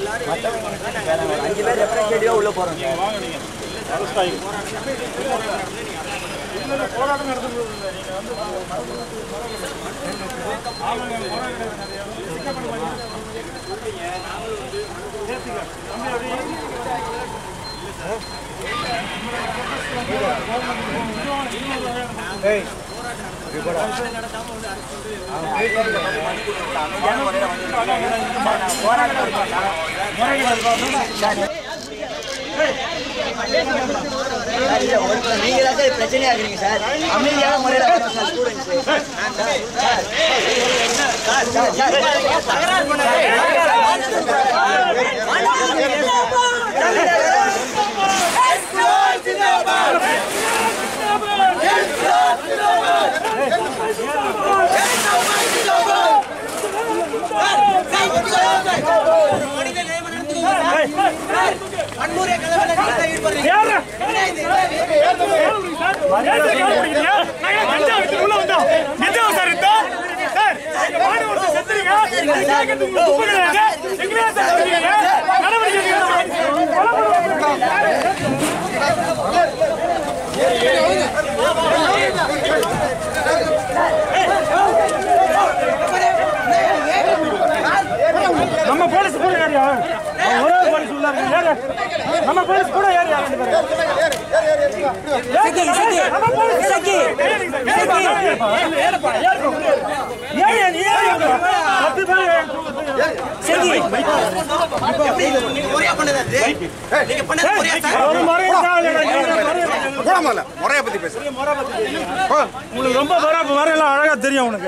அஞ்சு பேர் ரெப்ரஸன்டேட்டிவா உள்ள போறோம் சார் வாங்க நீங்க அரெஸ்ட் ஆகி போராட்டம் நடத்துறது இல்லை நீங்க வந்து ஆளுங்க போராட்டம் நிறைய வந்து பிக்கப் பண்ண மாதிரி ஏத்துக்க. தம்பி அப்படி சார், இல்ல, ஒரு சில நீங்க தான் சார் பிரச்சனையா இருக்கீங்க சார் அமைதியான முறையில் வரணும் sir students sir sir sir தகராறு நம்ம போலீஸ் கூட யார் யார் ஒரே போலீஸ் உள்ள இருக்கு யாரு நம்ம போலீஸ் கூட யார் யார் ரெண்டு பேரும் நம்ம போலீஸ் ஏன் ஏன் நீ ஏன் இங்க? பத்து பேர் ஒரு முறையும் தான் இல்லைடா. முறைய பத்தி பேசு உங்களுக்கு ரொம்ப பராப்பு வரையெல்லாம் அழகா தெரியும் உனக்கு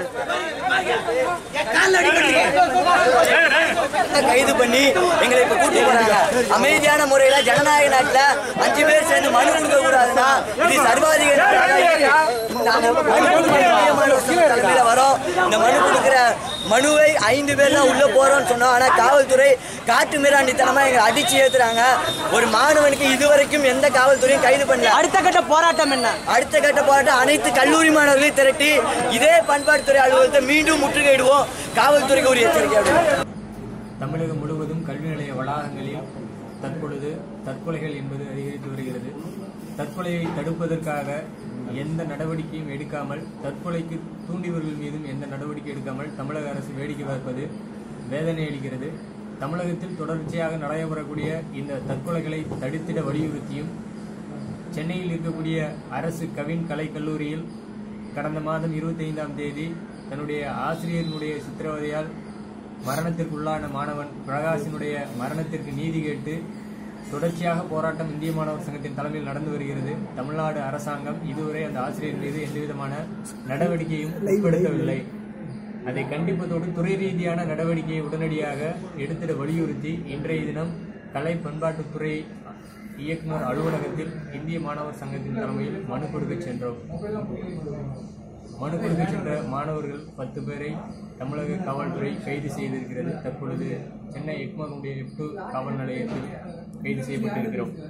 கைது பண்ணி எங்களை இப்ப கூட்டி போறாங்க அமைதியான முறையில ஜனநாயக நாட்டுல அஞ்சு பேர் சேர்ந்து மனு கொடுக்க கூடாதுன்னா இது சர்வாதிகாரி நாங்க மனு கொடுக்க நியாயமான ஒரு தலைமையில வரோம் இந்த மனு கொடுக்கிற மனுவை ஐந்து பேர் தான் உள்ள போறோம்னு சொன்னோம் ஆனா காவல்துறை காட்டு மிராண்டித்தனமா எங்களை அடிச்சு ஏத்துறாங்க ஒரு மாணவனுக்கு இதுவரைக்கும் எந்த காவல்துறையும் கைது பண்ணல அடுத்த கட்ட போராட்டம் என்ன அடுத்த கட்ட போராட்டம் அனைத்து கல்லூரி மாணவர்களையும் திரட்டி இதே பண்பாட்டுத்துறை அலுவலகத்தை மீண்டும் முற்றுகையிடுவோம் காவல்துறைக்கு ஒரு எச்சரிக்கை அப்படின்னு தமிழகம் முழுவதும் கல்வி நிலைய வளாகங்களில் தற்பொழுது தற்கொலைகள் என்பது அதிகரித்து வருகிறது தற்கொலையை தடுப்பதற்காக எந்த நடவடிக்கையும் எடுக்காமல் தற்கொலைக்கு தூண்டியவர்கள் மீதும் எந்த நடவடிக்கை எடுக்காமல் தமிழக அரசு வேடிக்கை பார்ப்பது வேதனை அளிக்கிறது தமிழகத்தில் தொடர்ச்சியாக நடைபெறக்கூடிய இந்த தற்கொலைகளை தடுத்திட வலியுறுத்தியும் சென்னையில் இருக்கக்கூடிய அரசு கவின் கலைக் கல்லூரியில் கடந்த மாதம் இருபத்தைந்தாம் தேதி தன்னுடைய ஆசிரியரினுடைய சித்திரவதையால் மரணத்திற்குள்ளான மாணவன் பிரகாஷினுடைய மரணத்திற்கு நீதி கேட்டு தொடர்ச்சியாக போராட்டம் இந்திய மாணவர் சங்கத்தின் தலைமையில் நடந்து வருகிறது தமிழ்நாடு அரசாங்கம் இதுவரை அந்த ஆசிரியர் மீது எந்தவிதமான நடவடிக்கையும் உட்படுத்தவில்லை அதை கண்டிப்பதோடு துறை ரீதியான நடவடிக்கையை உடனடியாக எடுத்திட வலியுறுத்தி இன்றைய தினம் கலை பண்பாட்டுத்துறை இயக்குனர் அலுவலகத்தில் இந்திய மாணவர் சங்கத்தின் தலைமையில் மனு கொடுக்க சென்றோம் மனு கொடுக்க சென்ற மாணவர்கள் பத்து பேரை தமிழக காவல்துறை கைது செய்திருக்கிறது தற்பொழுது சென்னை எக்மகுண்டிய எட்டு காவல் நிலையத்தில் கைது செய்யப்பட்டிருக்கிறோம்